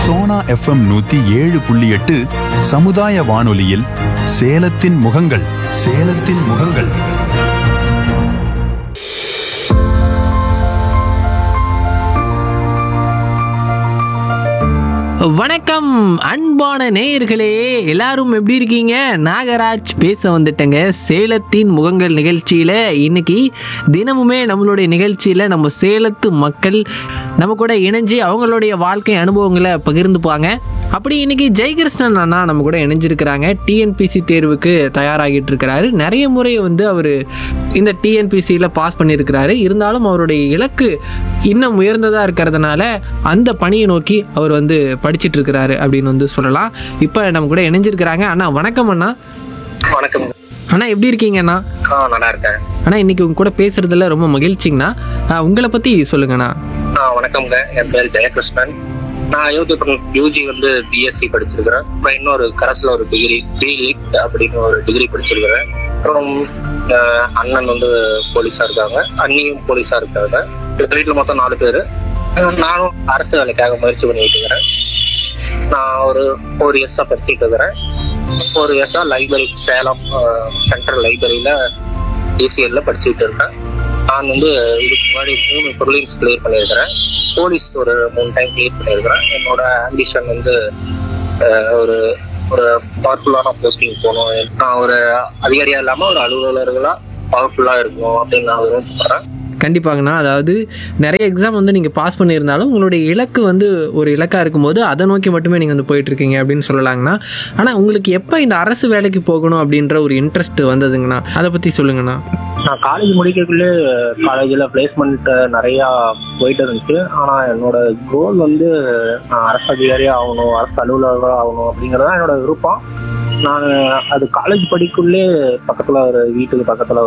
Sona FM நூத்தி ஏழு புள்ளி எட்டு சமுதாய வானொலியில் சேலத்தின் முகங்கள் சேலத்தின் முகங்கள் வணக்கம் அன்பான நேயர்களே எல்லாரும் எப்படி இருக்கீங்க நாகராஜ் பேச வந்துட்டேங்க சேலத்தின் முகங்கள் நிகழ்ச்சியில் இன்னைக்கு தினமுமே நம்மளுடைய நிகழ்ச்சியில் நம்ம சேலத்து மக்கள் நம்ம கூட இணைஞ்சு அவங்களுடைய வாழ்க்கை அனுபவங்களை பகிர்ந்துப்பாங்க அப்படி இன்னைக்கு ஜெயகிருஷ்ணன் அண்ணா நம்ம கூட இணைஞ்சிருக்கிறாங்க டிஎன்பிசி தேர்வுக்கு தயாராகிட்டு இருக்கிறாரு நிறைய முறை வந்து அவர் இந்த டிஎன்பிசியில் பாஸ் பண்ணியிருக்கிறாரு இருந்தாலும் அவருடைய இலக்கு இன்னும் உயர்ந்ததாக இருக்கிறதுனால அந்த பணியை நோக்கி அவர் வந்து படிச்சிட்டு இருக்கிறாரு அப்படின்னு வந்து சொல்லலாம் இப்போ நம்ம கூட இணைஞ்சிருக்கிறாங்க அண்ணா வணக்கம் அண்ணா வணக்கம் அண்ணா எப்படி இருக்கீங்க அண்ணா ஆ நல்லா இருக்கேன் அண்ணா இன்னைக்கு உங்க கூட பேசுறதுல ரொம்ப மகிழ்ச்சிங்கண்ணா ஆ, உங்களை பத்தி சொல்லுங்கண்ணா ஆ வணக்கம்ங்க என் பேர் ஜெயகிருஷ்ணன் நான் யூடியூப் யூஜி வந்து பிஎஸ்சி படிச்சிருக்கிறேன் அப்புறம் இன்னொரு கரஸ்ல ஒரு டிகிரி பிலிட் அப்படின்னு ஒரு டிகிரி படிச்சிருக்கிறேன் அப்புறம் ஆஹ், அண்ணன் வந்து போலீஸா இருக்காங்க அண்ணியும் போலீஸா இருக்காங்க எங்க வீட்டுல மொத்தம் நாலு பேரு ஆஹ், நானும் அரசு வேலைக்காக முயற்சி பண்ணிட்டு இருக்கிறேன் நான் ஒரு ஃபோர் இயர்ஸா படிச்சுட்டு இருக்கிறேன் ஃபோர் இயர்ஸா லைப்ரரி சேலம் சென்ட்ரல் லைப்ரரியில டிசிஎல்ல படிச்சுட்டு இருக்கேன் நான் வந்து இதுக்கு முன்னாடி மூணு ப்ரிலிம்ஸ் கிளியர் பண்ணியிருக்கிறேன் போலீஸ் ஒரு மூணு டைம் கிளியர் பண்ணியிருக்கிறேன் என்னோட ஆம்பிஷன் வந்து அஹ், ஒரு ஒரு பவர்ஃபுல்லான போஸ்டிங் போகணும் நான் ஒரு அதிகாரியா இல்லாம ஒரு அலுவலர்களா பவர்ஃபுல்லா இருக்கணும் அப்படின்னு நான் விரும்பப்படுறேன் கண்டிப்பாங்கண்ணா அதாவது நிறைய எக்ஸாம் வந்து நீங்கள் பாஸ் பண்ணியிருந்தாலும் உங்களுடைய இலக்கு வந்து ஒரு இலக்காக இருக்கும்போது அதை நோக்கி மட்டுமே நீங்கள் வந்து போயிட்டு இருக்கீங்க அப்படின்னு சொல்லலாங்கண்ணா ஆனால் உங்களுக்கு எப்போ இந்த அரசு வேலைக்கு போகணும் அப்படின்ற ஒரு இன்ட்ரெஸ்ட் வந்ததுங்கண்ணா அதை பற்றி சொல்லுங்கண்ணா நான் காலேஜ் முடிக்கக்குள்ளே காலேஜில் பிளேஸ்மெண்ட் நிறையா போயிட்டு இருந்துச்சு ஆனால் என்னோட கோல் வந்து நான் அரசு அதிகாரியாக ஆகணும் அரசு அலுவலராக ஆகணும் அப்படிங்கிறது தான் என்னோட விருப்பம் நான் அது காலேஜ் படிக்குள்ளே பக்கத்தில் ஒரு வீட்டுக்கு பக்கத்தில்